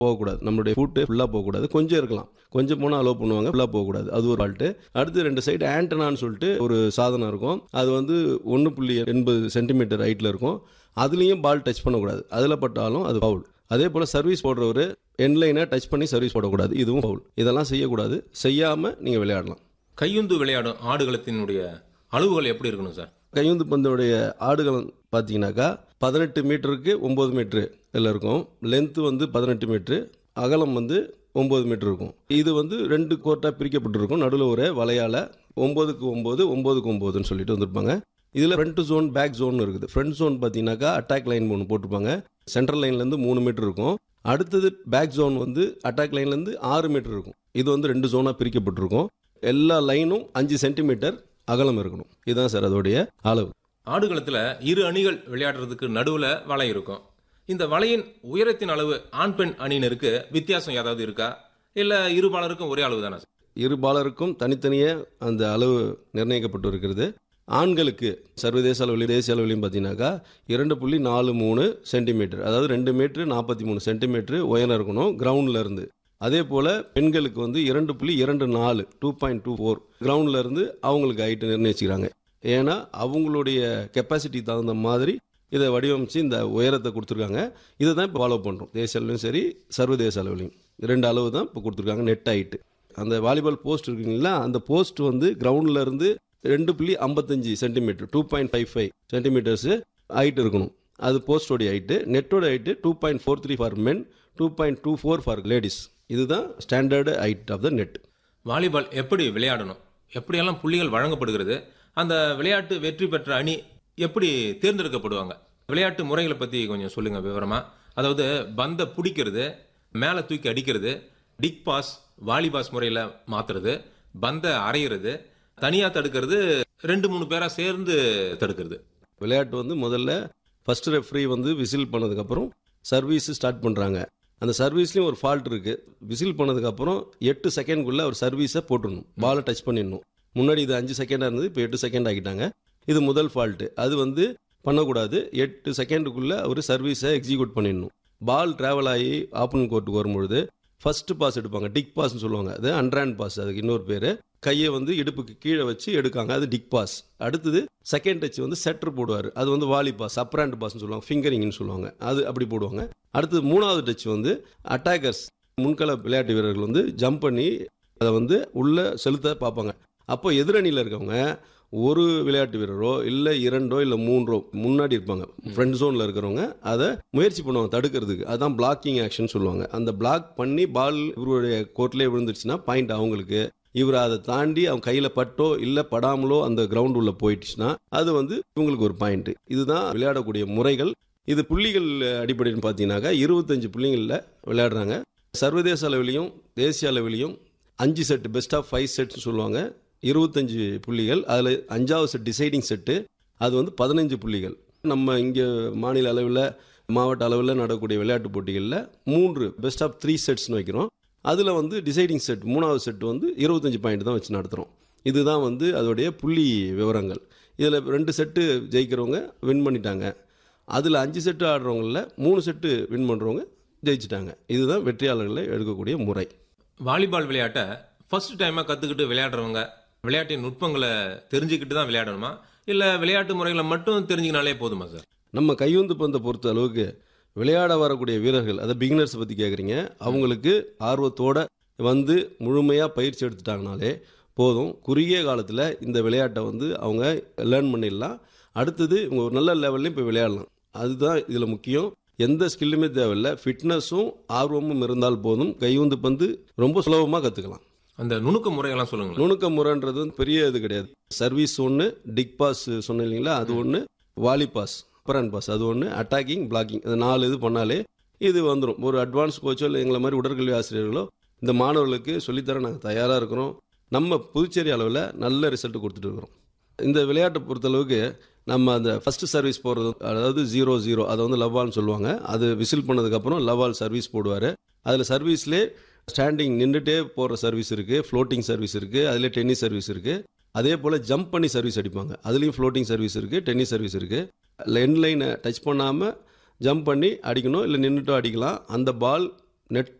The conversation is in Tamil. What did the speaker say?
போகக்கூடாது நம்மளுடைய ஃபுட்டு ஃபுல்லாக போகக்கூடாது கொஞ்சம் இருக்கலாம் கொஞ்சம் போனால் அலோவ் பண்ணுவாங்க ஃபுல்லாக போகக்கூடாது அது ஒரு ஃபால்ட்டு அடுத்து ரெண்டு சைடு ஆண்டனான்னு சொல்லிட்டு ஒரு சாதனம் இருக்கும் அது வந்து ஒன்று புள்ளி எண்பது சென்டிமீட்டர் ஹைட்டில் இருக்கும் அதுலேயும் பால் டச் பண்ணக்கூடாது அதில் பட்டாலும் அது ஃபவுல் அதே போல் சர்வீஸ் போடுறவர் எண்ட்லைனை டச் பண்ணி சர்வீஸ் போடக்கூடாது இதுவும் ஃபவுல் இதெல்லாம் செய்யக்கூடாது செய்யாமல் நீங்கள் விளையாடலாம் கையுந்து விளையாடும் ஆடுகளத்தினுடைய அளவுகள் எப்படி இருக்கணும் சார் கையுந்து பந்தோடைய ஆடுகள் பார்த்தீங்கன்னாக்கா பதினெட்டு மீட்டருக்கு ஒம்பது மீட்ரு இதில் இருக்கும் லென்த்து வந்து பதினெட்டு மீட்ரு அகலம் வந்து ஒம்பது மீட்டர் இருக்கும் இது வந்து ரெண்டு கோர்ட்டாக பிரிக்கப்பட்டிருக்கும் நடுவில் ஒரு வலையால் ஒம்போதுக்கு ஒம்பது ஒம்போதுக்கு ஒம்போதுன்னு சொல்லிட்டு வந்திருப்பாங்க இதில் ஃப்ரண்ட் ஜோன் பேக் ஜோன் இருக்குது ஃப்ரண்ட் ஜோன் பார்த்தீங்கன்னாக்கா அட்டாக் லைன் ஒன்று போட்டிருப்பாங்க சென்ட்ரல் லைன்லேருந்து மூணு மீட்டர் இருக்கும் அடுத்தது பேக் ஜோன் வந்து அட்டாக் லைன்லேருந்து ஆறு மீட்டர் இருக்கும் இது வந்து ரெண்டு ஜோனாக பிரிக்கப்பட்டிருக்கும் எல்லா லைனும் அஞ்சு சென்டிமீட்டர் அகலம் இருக்கணும் இதுதான் சார் அதோடைய அளவு ஆடுகளத்துல இரு அணிகள் விளையாடுறதுக்கு நடுவுல வலை இருக்கும் இந்த வலையின் உயரத்தின் அளவு ஆண் பெண் அணியினருக்கு வித்தியாசம் ஏதாவது இருக்கா இல்ல இரு பாலருக்கும் ஒரே அளவு தானே சார் இரு பாலருக்கும் தனித்தனியே அந்த அளவு நிர்ணயிக்கப்பட்டு இருக்கிறது ஆண்களுக்கு சர்வதேச அளவிலையும் தேசிய அளவிலையும் பார்த்தீங்கன்னாக்கா இரண்டு புள்ளி நாலு மூணு சென்டிமீட்டர் அதாவது ரெண்டு மீட்ரு நாற்பத்தி மூணு சென்டிமீட்ரு உயரம் இருக்கணும் கிரவுண்டில் இருந்து அதே போல் பெண்களுக்கு வந்து இரண்டு புள்ளி இரண்டு நாலு டூ பாயிண்ட் டூ ஃபோர் கிரவுண்டில் இருந்து அவங்களுக்கு ஹைட்டு நிர்ணயிச்சுக்கிறாங்க ஏன்னா அவங்களுடைய கெப்பாசிட்டி தகுந்த மாதிரி இதை வடிவமைச்சு இந்த உயரத்தை கொடுத்துருக்காங்க இதை தான் இப்போ ஃபாலோ பண்ணுறோம் தேசிய அளவிலும் சரி சர்வதேச அளவிலையும் ரெண்டு அளவு தான் இப்போ கொடுத்துருக்காங்க நெட் ஹைட்டு அந்த வாலிபால் போஸ்ட் இருக்குங்களா அந்த போஸ்ட் வந்து கிரவுண்டில் இருந்து ரெண்டு புள்ளி ஐம்பத்தஞ்சு centimetre two point five five centimetres height இருக்கணும் அது போஸ்டோடைய ஹைட்டு நெட்டோட height two point four three for men two point two four for ladies இதுதான் standard height of the net volleyball எப்படி விளையாடணும் எப்படியெல்லாம் புள்ளிகள் வழங்கப்படுகிறது அந்த விளையாட்டு வெற்றி பெற்ற அணி எப்படி தேர்ந்தெடுக்கப்படுவாங்க விளையாட்டு முறைகளை பத்தி கொஞ்சம் சொல்லுங்க விவரமா அதாவது பந்த பிடிக்கிறது மேலே தூக்கி அடிக்கிறது டிக் பாஸ் வாலிபாஸ் முறையில் மாத்துறது பந்த அரைகிறது தனியா தடுக்கிறது ரெண்டு மூணு பேரா சேர்ந்து தடுக்கிறது விளையாட்டு வந்து முதல்ல ஃபர்ஸ்ட் ரெஃப்ரி வந்து விசில் பண்ணதுக்கப்புறம் சர்வீஸ் ஸ்டார்ட் பண்ணுறாங்க அந்த சர்வீஸ்லேயும் ஒரு ஃபால்ட் இருக்குது விசில் பண்ணதுக்கப்புறம் எட்டு செகண்ட்குள்ளே ஒரு சர்வீஸை போட்டுடணும் பாலை டச் பண்ணிடணும் முன்னாடி இது அஞ்சு செகண்டாக இருந்தது இப்போ எட்டு செகண்ட் ஆக்கிட்டாங்க இது முதல் ஃபால்ட்டு அது வந்து பண்ணக்கூடாது எட்டு செகண்டுக்குள்ளே ஒரு சர்வீஸை எக்ஸிக்யூட் பண்ணிடணும் பால் ட்ராவல் ஆகி ஆப்பன் கோர்ட்டுக்கு வரும்பொழுது ஃபர்ஸ்ட் பாஸ் எடுப்பாங்க டிக் பாஸ்னு சொல்லுவாங்க அது அண்ட்ரான் பாஸ் அதுக்கு இன்னொரு பேர் கையை வந்து இடுப்புக்கு கீழே வச்சு எடுக்காங்க அது டிக் பாஸ் அடுத்தது செகண்ட் டச் வந்து செட்டர் போடுவார் அது வந்து வாலி பாஸ் அப்ராண்ட் பாஸ்னு சொல்லுவாங்க ஃபிங்கரிங்னு சொல்லுவாங்க அது அப்படி போடுவாங்க அடுத்தது மூணாவது டச் வந்து அட்டாக்கர்ஸ் முன்கள விளையாட்டு வீரர்கள் வந்து ஜம்ப் பண்ணி அதை வந்து உள்ள செலுத்த பார்ப்பாங்க அப்போ எதிரணியில் இருக்கவங்க ஒரு விளையாட்டு வீரரோ இல்லை இரண்டோ இல்லை மூன்றோ முன்னாடி இருப்பாங்க ஃப்ரண்ட் ஜோனில் இருக்கிறவங்க அதை முயற்சி பண்ணுவாங்க தடுக்கிறதுக்கு அதான் பிளாக்கிங் ஆக்ஷன் சொல்லுவாங்க அந்த பிளாக் பண்ணி பால் இவருடைய கோர்ட்லேயே விழுந்துருச்சுன்னா பாயிண்ட் அவங்களுக்கு இவர் அதை தாண்டி அவங்க கையில் பட்டோ இல்லை படாமலோ அந்த கிரவுண்ட் உள்ள போயிடுச்சுன்னா அது வந்து இவங்களுக்கு ஒரு பாயிண்ட் இதுதான் விளையாடக்கூடிய முறைகள் இது புள்ளிகள் அடிப்படையில் பார்த்தீங்கன்னாக்கா இருபத்தஞ்சு புள்ளிகளில் விளையாடுறாங்க சர்வதேச அளவிலையும் தேசிய அளவிலையும் அஞ்சு set best of five sets சொல்லுவாங்க இருபத்தஞ்சு புள்ளிகள் அதில் அஞ்சாவது செட் டிசைடிங் செட்டு அது வந்து பதினஞ்சு புள்ளிகள் நம்ம இங்கே மாநில அளவில் மாவட்ட அளவில் நடக்கக்கூடிய விளையாட்டு போட்டிகளில் மூன்று பெஸ்ட் ஆஃப் த்ரீ செட்ஸ்னு வைக்கிறோம் அதில் வந்து டிசைடிங் செட் மூணாவது செட் வந்து இருபத்தஞ்சு பாயிண்ட் தான் வச்சு நடத்துகிறோம் இதுதான் வந்து அதோடைய புள்ளி விவரங்கள் இதில் ரெண்டு செட்டு ஜெயிக்கிறவங்க வின் பண்ணிட்டாங்க அதில் அஞ்சு செட்டு ஆடுறவங்களில் மூணு செட்டு வின் பண்ணுறவங்க ஜெயிச்சிட்டாங்க இதுதான் வெற்றியாளர்களை எடுக்கக்கூடிய முறை வாலிபால் விளையாட்டை ஃபர்ஸ்ட் டைமாக கற்றுக்கிட்டு விளையாடுறவங்க விளையாட்டின் நுட்பங்களை தெரிஞ்சுக்கிட்டு தான் விளையாடணுமா இல்லை விளையாட்டு முறைகளை மட்டும் தெரிஞ்சுக்கினாலே போதுமா சார் நம்ம கையுந்து பந்தை பொறுத்த அளவுக்கு விளையாட வரக்கூடிய வீரர்கள் அதை பிகினர்ஸ் பற்றி கேட்குறீங்க அவங்களுக்கு ஆர்வத்தோட வந்து முழுமையாக பயிற்சி எடுத்துட்டாங்கனாலே போதும் குறுகிய காலத்தில் இந்த விளையாட்டை வந்து அவங்க லேர்ன் பண்ணிடலாம் அடுத்தது இவங்க ஒரு நல்ல லெவல்லையும் போய் விளையாடலாம் அதுதான் இதில் முக்கியம் எந்த ஸ்கில்லுமே தேவையில்லை ஃபிட்னஸும் ஆர்வமும் இருந்தால் போதும் கையுந்து பந்து ரொம்ப சுலபமாக கற்றுக்கலாம் அந்த நுணுக்க முறைகள்லாம் சொல்லுங்களேன் நுணுக்க முறைன்றது வந்து பெரிய இது கிடையாது சர்வீஸ் ஒன்று டிக் பாஸ் சொன்னேன் இல்லைங்களா அது ஒன்று வாலி பாஸ் அப்பரன் பாஸ் அது ஒன்று அட்டாக்கிங் பிளாக்கிங் அது நாலு இது பண்ணாலே இது வந்துடும் ஒரு அட்வான்ஸ் கோச்சோ இல்லை எங்களை மாதிரி உடற்கல்வி ஆசிரியர்களோ இந்த மாணவர்களுக்கு சொல்லித்தர நாங்கள் தயாராக இருக்கிறோம் நம்ம புதுச்சேரி அளவில் நல்ல ரிசல்ட் கொடுத்துட்டு இருக்கிறோம் இந்த விளையாட்டை பொறுத்தளவுக்கு நம்ம அந்த ஃபர்ஸ்ட் சர்வீஸ் போடுறது அதாவது ஜீரோ ஜீரோ அதை வந்து லவ்வால்னு சொல்லுவாங்க அது விசில் பண்ணதுக்கப்புறம் லவ்வால் சர்வீஸ் போடுவார் அதில் சர்வீஸ்லேயே ஸ்டாண்டிங் நின்றுட்டே போகிற சர்வீஸ் இருக்குது ஃப்ளோட்டிங் சர்வீஸ் இருக்குது அதில் டென்னிஸ் சர்வீஸ் இருக்குது அதே போல் ஜம்ப் பண்ணி சர்வீஸ் அடிப்பாங்க அதுலேயும் ஃப்ளோட்டிங் சர்வீஸ் இருக்குது டென்னிஸ் சர்வீஸ் இருக்குது எண்ட் லைனை டச் பண்ணாமல் ஜம்ப் பண்ணி அடிக்கணும் இல்லை நின்றுட்டும் அடிக்கலாம் அந்த பால் நெட்